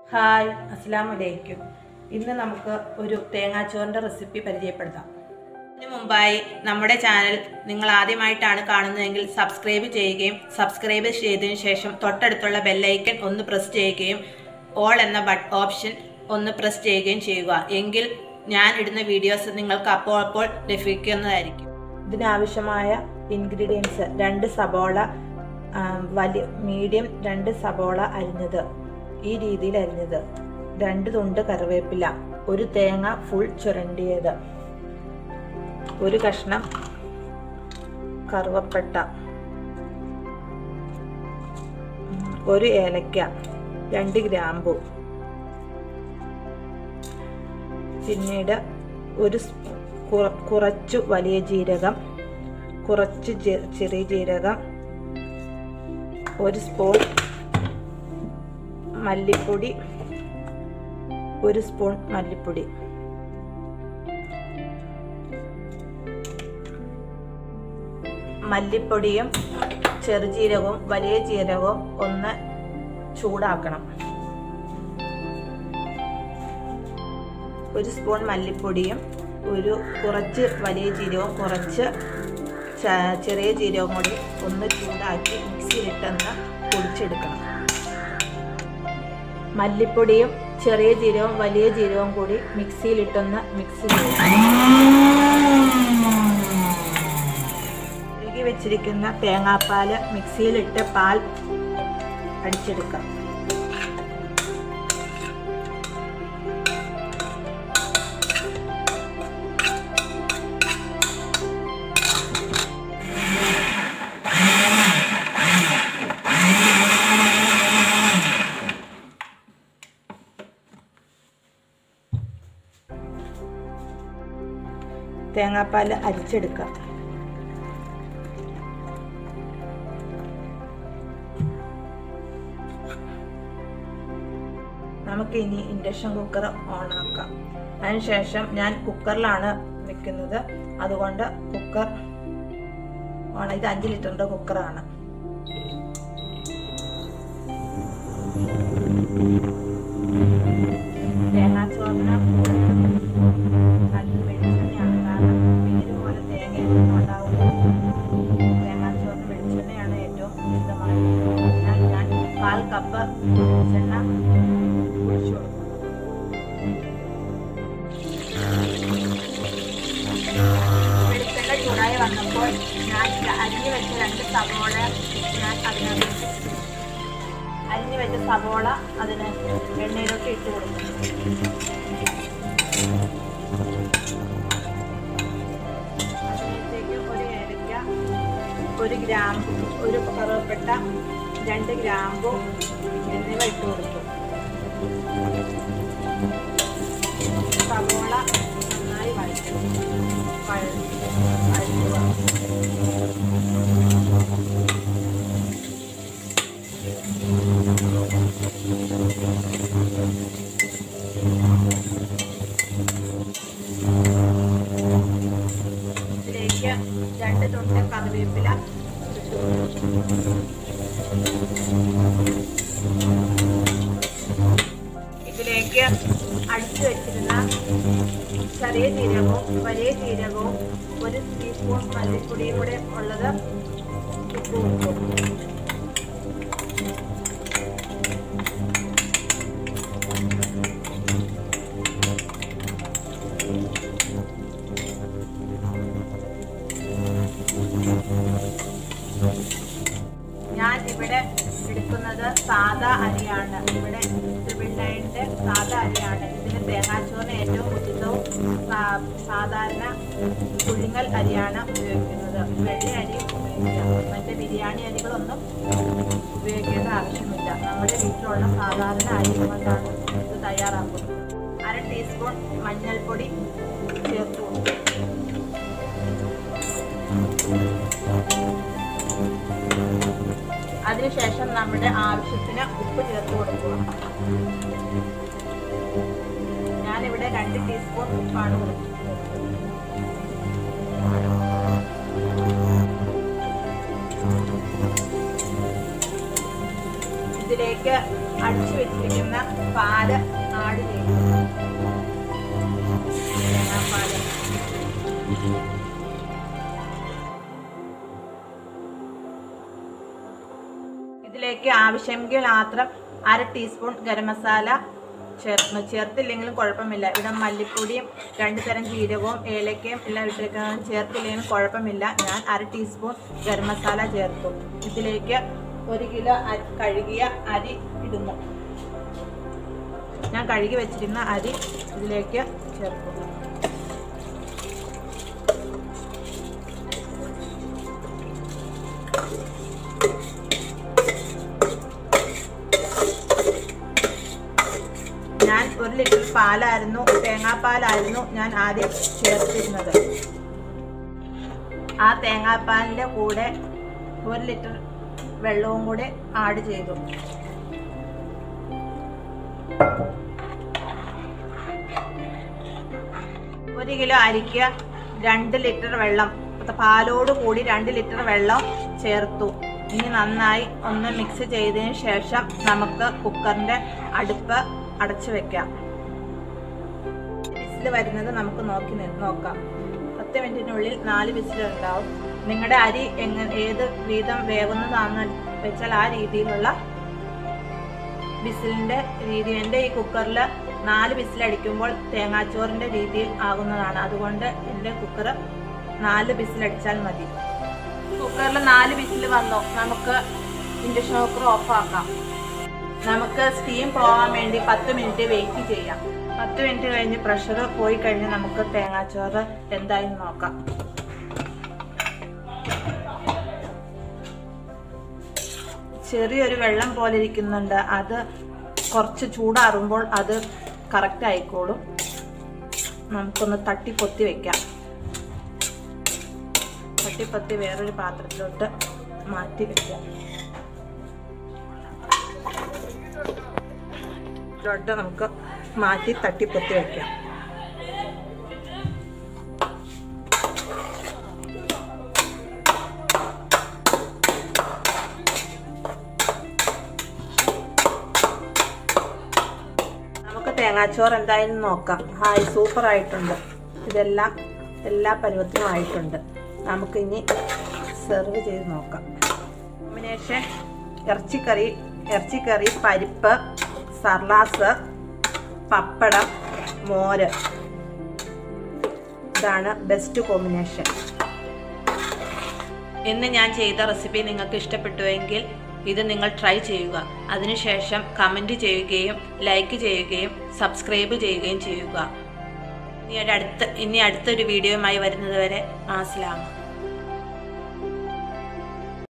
Hi അസ്സാം വലൈക്കും ഇന്ന് നമുക്ക് ഒരു തേങ്ങാച്ചോറിൻ്റെ റെസിപ്പി പരിചയപ്പെടുത്താം ഇതിനു മുമ്പായി നമ്മുടെ ചാനൽ നിങ്ങൾ ആദ്യമായിട്ടാണ് കാണുന്നതെങ്കിൽ സബ്സ്ക്രൈബ് ചെയ്യുകയും സബ്സ്ക്രൈബ് ചെയ്തതിനു ശേഷം തൊട്ടടുത്തുള്ള ബെല്ലൈക്കൺ ഒന്ന് പ്രസ് ചെയ്യുകയും ഓൾ എന്ന ബട്ട് ഓപ്ഷൻ ഒന്ന് പ്രസ് ചെയ്യുകയും ചെയ്യുക എങ്കിൽ ഞാൻ ഇടുന്ന വീഡിയോസ് നിങ്ങൾക്ക് അപ്പോൾ അപ്പോൾ ലഭിക്കുന്നതായിരിക്കും ഇതിനാവശ്യമായ ഇൻഗ്രീഡിയൻസ് രണ്ട് സബോള ആ, വലിയ മീഡിയം രണ്ട് സബോള അരിഞ്ഞത് ഈ രീതിയിൽ അരിഞ്ഞത് രണ്ട് തുണ്ട് കറിവേപ്പില ഒരു തേങ്ങ ഫുൾ ചുരണ്ടിയത് ഒരു കഷ്ണം കറുവപ്പട്ട ഉം, ഒരു ഏലക്ക രണ്ട് ഗ്രാമ്പു പിന്നീട് ഒരു സ്പൂ- കുറ- കുറച്ചു വലിയ ജീരകം കുറച്ച് ജെ- ചെറിയ ജീരകം ഒരു സ്പൂൺ മല്ലിപ്പൊടി ഒരു സ്പൂൺ മല്ലിപ്പൊടി മല്ലിപ്പൊടിയും ചെറുജീരകവും വലിയ ജീരകവും ഒന്ന് ചൂടാക്കണം ഒരു സ്പൂൺ മല്ലിപ്പൊടിയും ഒരു കുറച്ച് വലിയ ജീരകവും കുറച്ച് ച- ചെറിയ ജീരകവും കൂടി ഒന്ന് ചൂടാക്കി മിക്സിയിലിട്ടൊന്ന് പൊടിച്ചെടുക്കണം മല്ലിപ്പൊടിയും ചെറിയ ജീരകവും വലിയ ജീരകവും കൂടി മിക്സിയിലിട്ടൊന്ന് മിക്സ് ചെയ്യണം കഴുകി വെച്ചിരിക്കുന്ന തേങ്ങാപ്പാല് മിക്സിയിലിട്ട് പാൽ അടിച്ചെടുക്കാം തേങ്ങാപ്പാൽ അരിച്ചെടുക്കാം നമുക്ക് ഇനി ഇൻഡക്ഷൻ കുക്കർ ഓൺ ആക്കാം അതിനുശേഷം ഞാൻ കുക്കറിലാണ് വെക്കുന്നത് അതുകൊണ്ട് കുക്കർ ഓൺ ഇത് അഞ്ച് ലിറ്ററിന്റെ കുക്കറാണ് തേങ്ങാച്ചോറിന് നല്ല വെളിച്ചെണ്ണയാണ് കാരണം പേര് പോലെ തേങ്ങയൊന്നും ഉണ്ടാവില്ല തേങ്ങാച്ചോറിന് വെളിച്ചെണ്ണയാണ് ഏറ്റവും ഉചിതമായത് അതിനാൽ ഞാൻ കാൽ കപ്പ് വെളിച്ചെണ്ണ ഒഴിച്ചു കൊടുക്കും വെളിച്ചെണ്ണ ചൂടായി വന്നപ്പോൾ ഞാൻ അരിഞ്ഞു വെച്ച രണ്ട് സവോള ഞാൻ അതിനകത്ത് അരിഞ്ഞു വെച്ച സവോള അതിന് എണ്ണയിലോട്ട് ഇട്ട് കൊടുക്കും അതിനകത്തേക്ക് ഒരു ഏലക്ക ഒരു ഗ്രാമ്പു ഒരു കറുവപ്പെട്ട രണ്ട് ഗ്രാമ്പു എന്നിവ ഇട്ട് കൊടുക്കും സവോള നന്നായി വഴറ്റും വഴറ്റുക ഇതിലേക്ക് രണ്ട് തുണ്ട് കറിവേപ്പില ഇട്ട് കൊടുക്കും. ഇതിലേക്ക് അടിച്ചു വെച്ചിരുന്ന ചെറിയ ജീരകവും വലിയ ജീരകവും ഒരു ടീസ്പൂൺ മല്ലിപ്പൊടിയും കൂടെ ഉള്ളത് ഇട്ട് കൊടുക്കും ഞാൻ ഇവിടെ എടുക്കുന്നത് സാദാ അരിയാണ് ഇവിടെ ട്രിപ്പിൾ നയൻ്റെ സാദാ അരിയാണ് ഇതിന് തേങ്ങാച്ചോറിന് ഏറ്റവും ഉചിതവും സാ- സാധാരണ പുഴുങ്ങൽ അരിയാണ് ഉപയോഗിക്കുന്നത് വെള്ള അരി ഉപയോഗിക്കാം മറ്റേ ബിരിയാണി അരികളൊന്നും ഉപയോഗിക്കേണ്ട ആവശ്യമില്ല നമ്മുടെ വീട്ടിലുള്ള സാധാരണ അരി കൊണ്ടാണ് ഇത് തയ്യാറാക്കുന്നത് അര ടീസ്പൂൺ മഞ്ഞൾപ്പൊടി ചേർത്ത് കൊടുക്കും അതിനുശേഷം നമ്മുടെ ആവശ്യത്തിന് ഉപ്പ് ചേർത്ത് കൊടുക്കുക ഞാനിവിടെ രണ്ട് ടീസ്പൂൺ ഉപ്പാണ് കൊടുക്കുന്നത് ഇതിലേക്ക് അടിച്ചു വെച്ചിരിക്കുന്ന പാല് ആഡ് ചെയ്യും തേങ്ങാപ്പാല് ഇതിലേക്ക് ആവശ്യമെങ്കിൽ മാത്രം അര ടീസ്പൂൺ ഗരം മസാല ചേർക്കുന്നു ചേർത്തില്ലെങ്കിലും കുഴപ്പമില്ല ഇവിടെ മല്ലിപ്പൊടിയും രണ്ട് തരം ജീരകവും ഏലക്കയും എല്ലാം ഇട്ടിരിക്കുന്നത് ചേർത്തില്ലെങ്കിലും കുഴപ്പമില്ല ഞാൻ അര ടീസ്പൂൺ ഗരം മസാല ചേർത്തു ഇതിലേക്ക് ഒരു കിലോ അരി കഴുകിയ അരി ഇടുന്നു ഞാൻ കഴുകി വെച്ചിരുന്ന അരി ഇതിലേക്ക് ചേർക്കുന്നു ഞാൻ ഒരു ലിറ്റർ പാലായിരുന്നു തേങ്ങാപ്പാലായിരുന്നു ഞാൻ ആദ്യം ചേർത്തിരുന്നത് ആ തേങ്ങാപ്പാലിൻ്റെ കൂടെ ഒരു ലിറ്റർ വെള്ളവും കൂടെ ആഡ് ചെയ്തു ഒരു കിലോ അരിക്ക് രണ്ട് ലിറ്റർ വെള്ളം പാലോട് കൂടി രണ്ട് ലിറ്റർ വെള്ളം ചേർത്തു ഇനി നന്നായി ഒന്ന് മിക്സ് ചെയ്തതിന് ശേഷം നമുക്ക് കുക്കറിന്റെ അടുപ്പ് അടച്ചു വെക്കാം വിസിൽ വരുന്നത് നമുക്ക് നോക്കി നി- നോക്കാം പത്ത് മിനിറ്റിനുള്ളിൽ നാല് വിസിൽ ഉണ്ടാവും നിങ്ങളുടെ അരി എങ്ങനെ ഏത് വീതം വേവുന്നതാണെന്ന് വെച്ചാൽ ആ രീതിയിലുള്ള വിസിലിന്റെ രീതി എൻ്റെ ഈ കുക്കറിൽ നാല് വിസിലടിക്കുമ്പോൾ തേങ്ങാച്ചോറിന്റെ രീതിയിൽ ആകുന്നതാണ് അതുകൊണ്ട് എൻ്റെ കുക്കർ നാല് വിസിലടിച്ചാൽ മതി കുക്കറിൽ നാല് വിസിൽ വന്നു നമുക്ക് ഇൻഡക്ഷൻ കുക്കർ ഓഫ് ആക്കാം നമുക്ക് സ്റ്റീം പോകാൻ വേണ്ടി പത്ത് മിനിറ്റ് വെയിറ്റ് ചെയ്യാം പത്ത് മിനിറ്റ് കഴിഞ്ഞ് പ്രഷർ പോയി കഴിഞ്ഞ് നമുക്ക് തേങ്ങാച്ചോറ് എന്തായി നോക്കാം ചെറിയൊരു വെള്ളം പോലെ ഇരിക്കുന്നുണ്ട് അത് കുറച്ച് ചൂടാറുമ്പോൾ അത് കറക്റ്റ് ആയിക്കോളും നമുക്കൊന്ന് തട്ടിപ്പൊത്തി വെക്കാം തട്ടിപ്പൊത്തി വേറൊരു പാത്രത്തിലോട്ട് മാറ്റി വെക്കാം ഇതിലോട്ട് നമുക്ക് മാറ്റി തട്ടിപ്പൊത്തി വെക്കാം നമുക്ക് തേങ്ങാച്ചോറ് എന്തായാലും നോക്കാം ഹായ് സൂപ്പർ ആയിട്ടുണ്ട് ഇതെല്ലാം എല്ലാ പരുവത്തിനും ആയിട്ടുണ്ട് നമുക്ക് ഇനി സെർവ് ചെയ്ത് നോക്കാം കോമ്പിനേഷൻ ഇറച്ചിക്കറി ഇറച്ചിക്കറി പരിപ്പ് സർലാസ് പപ്പടം മോര് ഇതാണ് ബെസ്റ്റ് കോമ്പിനേഷൻ ഇന്ന് ഞാൻ ചെയ്ത റെസിപ്പി നിങ്ങൾക്ക് ഇഷ്ടപ്പെട്ടുവെങ്കിൽ ഇത് നിങ്ങൾ ട്രൈ ചെയ്യുക അതിനുശേഷം കമൻറ്റ് ചെയ്യുകയും ലൈക്ക് ചെയ്യുകയും സബ്സ്ക്രൈബ് ചെയ്യുകയും ചെയ്യുക ഇനി ഒരു അടുത്ത ഇനി അടുത്തൊരു വീഡിയോയുമായി വരുന്നത് വരെ ആസ്ലാമ